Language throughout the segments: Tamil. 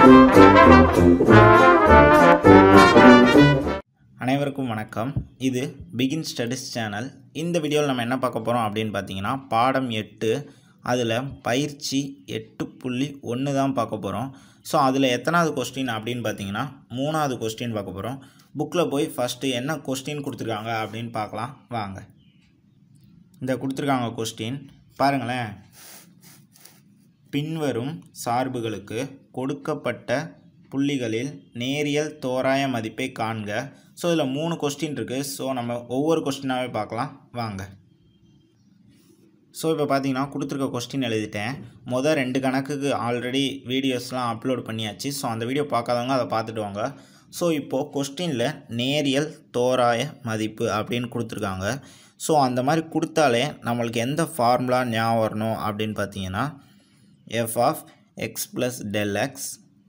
அனைவருக்கும் வணக்கம் இது பிகின் ஸ்டடிஸ் சேனல் இந்த வீடியோவில் நம்ம என்ன பார்க்க போகிறோம் அப்படின்னு பார்த்தீங்கன்னா பாடம் எட்டு அதில் பயிற்சி எட்டு புள்ளி ஒன்று தான் பார்க்க போகிறோம் ஸோ அதில் எத்தனாவது கொஸ்டின் அப்படின்னு பார்த்தீங்கன்னா மூணாவது கொஸ்டின் பார்க்க போகிறோம் புக்கில் போய் ஃபஸ்ட்டு என்ன கொஸ்டின் கொடுத்துருக்காங்க அப்படின்னு பார்க்கலாம் வாங்க இந்த கொடுத்துருக்காங்க கொஸ்டின் பாருங்களேன் பின்வரும் சார்புகளுக்கு கொடுக்கப்பட்ட புள்ளிகளில் நேரியல் தோராய மதிப்பை காண்க ஸோ இதில் மூணு கொஸ்டின் இருக்குது ஸோ நம்ம ஒவ்வொரு கொஸ்டினாகவே பார்க்கலாம் வாங்க ஸோ இப்போ பார்த்தீங்கன்னா கொடுத்துருக்க கொஸ்டின் எழுதிட்டேன் மொதல் ரெண்டு கணக்குக்கு ஆல்ரெடி வீடியோஸ்லாம் அப்லோட் பண்ணியாச்சு ஸோ அந்த வீடியோ பார்க்காதவங்க அதை பார்த்துட்டு வாங்க ஸோ இப்போது கொஸ்டினில் நேரியல் தோராய மதிப்பு அப்படின்னு கொடுத்துருக்காங்க ஸோ அந்த மாதிரி கொடுத்தாலே நம்மளுக்கு எந்த ஃபார்முலா ஞாபகம் வரணும் அப்படின்னு பார்த்தீங்கன்னா F of X plus del X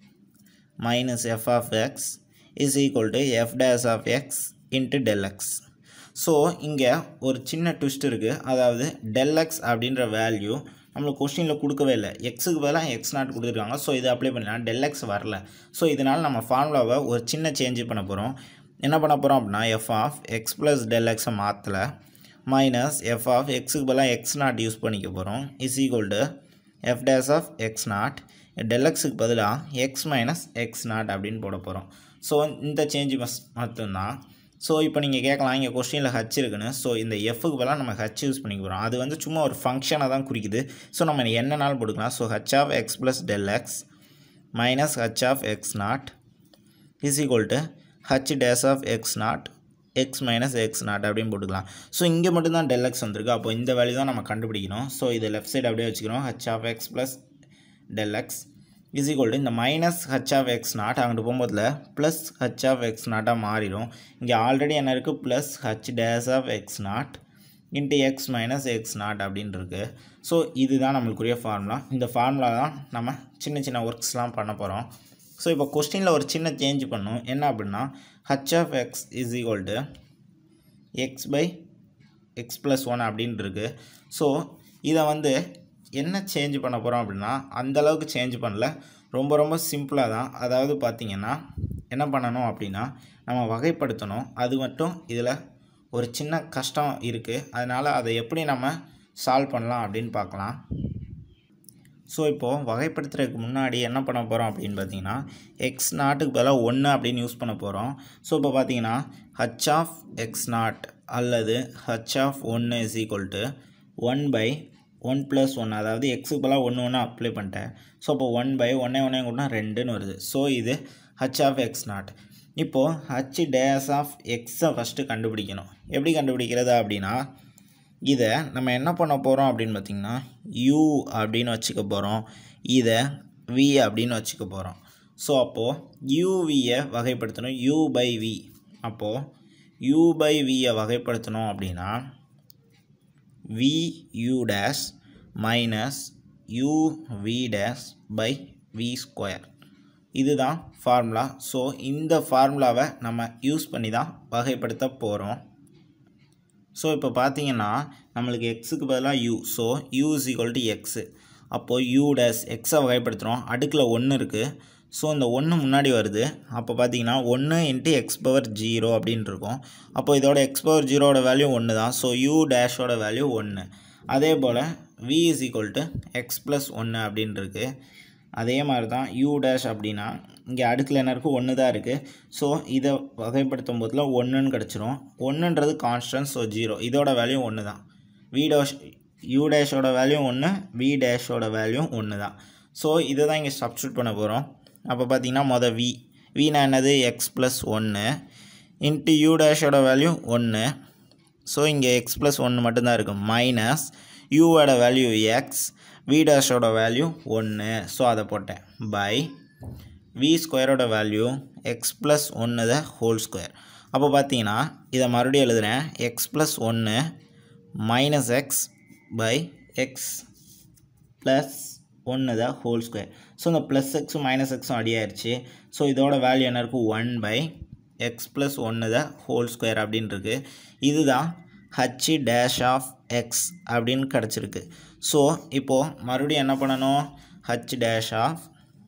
minus F of X is equal to F dash of X into del X so இங்கே ஒரு சின்ன ட்விஸ்ட் இருக்குது அதாவது டெல் எக்ஸ் அப்படின்ற வேல்யூ நம்மளுக்கு கொஸ்டினில் கொடுக்கவே இல்லை எக்ஸுக்கு பதிலாக எக்ஸ் நாட் கொடுத்துருக்காங்க ஸோ இதை அப்ளை பண்ணலாம் டெல் எக்ஸ் வரல ஸோ இதனால் நம்ம ஃபார்முலாவை ஒரு சின்ன சேஞ்ச் பண்ண போகிறோம் என்ன பண்ண போகிறோம் அப்படின்னா F of X plus del எக்ஸை மாற்றலை மைனஸ் எஃப் ஆஃப் எக்ஸுக்கு பதிலாக எக்ஸ் நாட் யூஸ் பண்ணிக்க போகிறோம் is equal to F dash of X not del எக்ஸுக்கு பதிலாக எக்ஸ் மைனஸ் எக்ஸ் நாட் அப்படின்னு போட போகிறோம் ஸோ இந்த சேஞ்சு மஸ் மட்டும்தான் ஸோ இப்போ நீங்கள் கேட்கலாம் இங்கே கொஸ்டினில் ஹச் இருக்குன்னு ஸோ இந்த எஃப்க்கு பதிலாக நம்ம ஹச் யூஸ் பண்ணிக்க போகிறோம் அது வந்து சும்மா ஒரு ஃபங்க்ஷனை தான் குறிக்குது ஸோ நம்ம என்ன நாள் போட்டுக்கலாம் so H of X plus del X minus H of X not is equal to H dash of X not X minus X not அப்படின்னு போட்டுக்கலாம் ஸோ இங்கே மட்டும்தான் டெல் எக்ஸ் வந்திருக்கு அப்போ இந்த வேல்யூ தான் நம்ம கண்டுபிடிக்கணும் ஸோ இதை லெஃப்ட் சைடு அப்படியே வச்சுக்கிறோம் H of X plus del X is equal to இந்த minus H of X not அங்கிட்டு போகும்போதில் ப்ளஸ் ஹச் ஆஃப் எக்ஸ் நாட்டாக மாறிடும் இங்கே ஆல்ரெடி என்ன இருக்குது plus H dash of X not into X minus X not அப்படின்னு இருக்குது ஸோ இதுதான் நம்மளுக்குரிய ஃபார்முலா இந்த ஃபார்முலா தான் நம்ம சின்ன சின்ன ஒர்க்ஸ்லாம் பண்ண போகிறோம் ஸோ இப்போ கொஸ்டினில் ஒரு சின்ன சேஞ்ச் பண்ணும் என்ன அப்படின்னா H of X is equal to X by X plus one அப்படின்ட்டு இருக்குது ஸோ இதை வந்து என்ன சேஞ்ச் பண்ண போகிறோம் அப்படின்னா அந்தளவுக்கு சேஞ்ச் பண்ணல ரொம்ப ரொம்ப சிம்பிளாக தான் அதாவது பார்த்திங்கன்னா என்ன பண்ணணும் அப்படின்னா நம்ம வகைப்படுத்தணும் அது மட்டும் இதில் ஒரு சின்ன கஷ்டம் இருக்குது அதனால் அதை எப்படி நம்ம சால்வ் பண்ணலாம் அப்படின்னு பார்க்கலாம் ஸோ இப்போது வகைப்படுத்துறதுக்கு முன்னாடி என்ன பண்ண போகிறோம் அப்படின்னு பார்த்தீங்கன்னா எக்ஸ் நாட்டுக்கு பதிலாக ஒன்று அப்படின்னு யூஸ் பண்ண போகிறோம் ஸோ இப்போ பார்த்தீங்கன்னா ஹச் ஆஃப் எக்ஸ் நாட் அல்லது ஹச் ஆஃப் ஒன்று is equal to one by one plus one அதாவது எக்ஸுக்கு பதிலாக ஒன்று ஒன்று அப்ளை பண்ணிட்டேன் ஸோ அப்போ ஒன் பை ஒன்னே ஒன்றே கூட ரெண்டுன்னு வருது ஸோ இது ஹச் ஆஃப் எக்ஸ் நாட் இப்போது ஹச் டேஸ் ஆஃப் எக்ஸை ஃபஸ்ட்டு கண்டுபிடிக்கணும் எப்படி கண்டுபிடிக்கிறது அப்படின்னா இதை நம்ம என்ன பண்ண போகிறோம் அப்படின்னு பார்த்திங்கன்னா யூ அப்படின்னு வச்சுக்க போகிறோம் இதை வி அப்படின்னு வச்சுக்க போகிறோம் ஸோ அப்போது யூவியை வகைப்படுத்தணும் யூ பை வி அப்போது யூ பை வியை வகைப்படுத்தணும் அப்படின்னா V U dash minus U V dash by V square இதுதான் ஃபார்முலா ஸோ இந்த ஃபார்முலாவை நம்ம யூஸ் பண்ணி தான் வகைப்படுத்த போகிறோம் ஸோ இப்போ பார்த்தீங்கன்னா நம்மளுக்கு எக்ஸுக்கு பதிலாக U so U is equal to X அப்போது யூ டேஸ் எக்ஸை வகைப்படுத்துகிறோம் அடுக்கில் ஒன்று இருக்குது ஸோ இந்த ஒன்று முன்னாடி வருது அப்போ பார்த்தீங்கன்னா ஒன்று இன்ட்டு எக்ஸ் பவர் ஜீரோ அப்படின்னு இருக்கும் அப்போ இதோட எக்ஸ் பவர் ஜீரோட வேல்யூ ஒன்று தான் ஸோ யூ டேஷோட வேல்யூ ஒன்று அதே போல் V is equal to X plus ஒன்று அப்படின்னு இருக்குது அதே மாதிரி தான் யூ டேஷ் அப்படின்னா இங்கே அடுக்கில் என்ன இருக்குது ஒன்று தான் இருக்குது ஸோ இதை வகைப்படுத்தும் போதில் ஒன்றுன்னு கிடச்சிரும் ஒன்றுன்றது கான்ஸ்டன்ட் ஸோ ஜீரோ இதோட வேல்யூ ஒன்று தான் வி டேஷ் யூ டேஷோட வேல்யூ ஒன்று வி டேஷோட வேல்யூ ஒன்று தான் ஸோ இதை தான் இங்கே சப்ஸ்டியூட் பண்ண போகிறோம் அப்போ பார்த்தீங்கன்னா மொதல் வி வினா என்னது எக்ஸ் ப்ளஸ் ஒன்று இன்ட்டு யூ டேஷோட வேல்யூ ஒன்று ஸோ இங்கே எக்ஸ் ப்ளஸ் ஒன்று மட்டும்தான் இருக்குது மைனஸ் யூவோட வேல்யூ எக்ஸ் வி டேஷோட வேல்யூ ஒன்று ஸோ அதை போட்டேன் பை வி ஸ்கொயரோட வேல்யூ எக்ஸ் ப்ளஸ் ஒன்று த ஹோல் ஸ்கொயர் அப்போ பார்த்தீங்கன்னா இதை மறுபடியும் எழுதுகிறேன் எக்ஸ் ப்ளஸ் ஒன்று minus X by X plus ஒன்று த ஹோல் ஸ்கொயர் ஸோ இந்த ப்ளஸ் எக்ஸும் மைனஸ் எக்ஸும் அடியாயிருச்சு ஸோ இதோட வேல்யூ என்ன இருக்குது ஒன் பை எக்ஸ் ப்ளஸ் ஒன்று த ஹோல் ஸ்கொயர் அப்படின்னு இருக்கு இதுதான் ஹச் டேஷ் ஆஃப் எக்ஸ் அப்படின்னு கிடச்சிருக்கு ஸோ இப்போது மறுபடியும் என்ன பண்ணணும் H dash of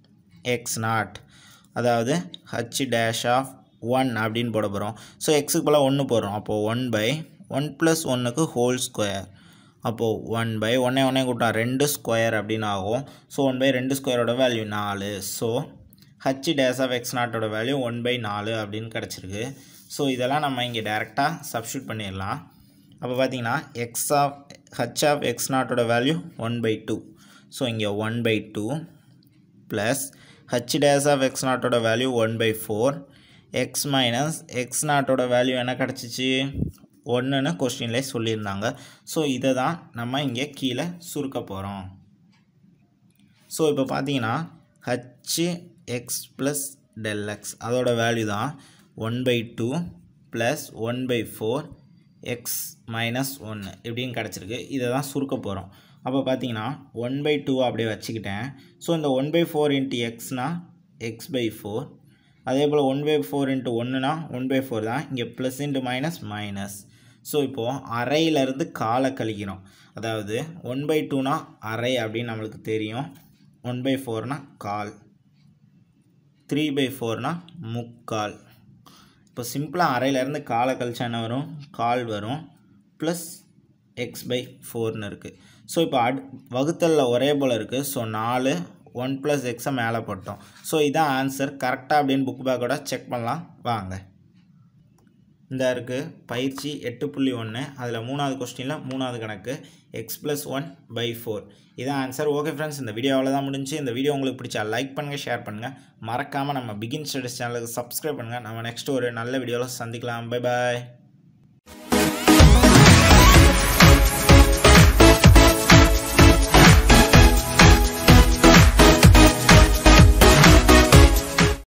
X not அதாவது ஹச் டேஷ் ஆஃப் ஒன் அப்படின்னு போட போகிறோம் ஸோ எக்ஸுக்கு போல் ஒன்று போடுறோம் அப்போது ஒன் பை ஒன் ப்ளஸ் ஒன்றுக்கு ஹோல் ஸ்கொயர் அப்போது ஒன் பை ஒன்னே ஒன்னே கூட்டா ரெண்டு ஸ்கொயர் அப்படின்னு ஆகும் ஸோ ஒன் பை ரெண்டு ஸ்கொயரோட வேல்யூ நாலு so H dash of X நாட்டோட வேல்யூ ஒன் பை நாலு அப்படின்னு கிடச்சிருக்கு ஸோ இதெல்லாம் நம்ம இங்கே டேரெக்டாக சப்ஸ்டியூட் பண்ணிடலாம் அப்போ பார்த்தீங்கன்னா X of H of X நாட்டோட value one by two so இங்கே one by two plus H dash of X நாட்டோட value one by four X minus X நாட்டோட வேல்யூ என்ன கிடச்சிச்சு ஒன்றுன்னு கொஸ்டின்லேயே சொல்லியிருந்தாங்க ஸோ இதை தான் நம்ம இங்கே கீழே சுருக்க போகிறோம் ஸோ இப்போ பார்த்தீங்கன்னா H X plus del X அதோட வேல்யூ தான் one by two plus one by four X minus ஒன்று இப்படின்னு கிடச்சிருக்கு இதை தான் சுருக்க போகிறோம் அப்போ பார்த்தீங்கன்னா ஒன் பை டூ அப்படியே வச்சுக்கிட்டேன் ஸோ இந்த ஒன் பை ஃபோர் இன்ட்டு எக்ஸ்னால் எக்ஸ் பை ஃபோர் அதே போல் ஒன் பை ஃபோர் இன்ட்டு ஒன்றுனா ஒன் பை ஃபோர் தான் இங்கே plus into minus minus so இப்போது அரையிலேருந்து காலை கழிக்கிறோம் அதாவது ஒன் பை டூனா அரை அப்படின்னு நம்மளுக்கு தெரியும் ஒன் பை ஃபோர்னா கால் த்ரீ பை ஃபோர்னா முக்கால் இப்போ சிம்பிளாக அரையிலேருந்து காலை கழிச்சா என்ன வரும் கால் வரும் ப்ளஸ் எக்ஸ் பை ஃபோர்னு இருக்குது ஸோ இப்போ அட் வகுத்தலில் ஒரே போல் இருக்குது ஸோ நாலு ஒன் ப்ளஸ் எக்ஸை மேலே போட்டோம் ஸோ இதான் ஆன்சர் கரெக்டாக அப்படின்னு புக் பேக்கோட செக் பண்ணலாம் வாங்க இந்த இருக்குது பயிற்சி எட்டு புள்ளி ஒன்று அதில் மூணாவது கொஸ்டினில் மூணாவது கணக்கு X plus one by four இதான் ஆன்சர் ஓகே ஃப்ரெண்ட்ஸ் இந்த வீடியோ அவ்வளோதான் முடிஞ்சு இந்த வீடியோ உங்களுக்கு பிடிச்சா லைக் பண்ணுங்கள் ஷேர் பண்ணுங்கள் மறக்காமல் நம்ம பிகின் ஸ்டடிஸ் சேனலுக்கு சப்ஸ்கிரைப் பண்ணுங்கள் நம்ம நெக்ஸ்ட் ஒரு நல்ல வீடியோவில் சந்திக்கலாம் பை பாய்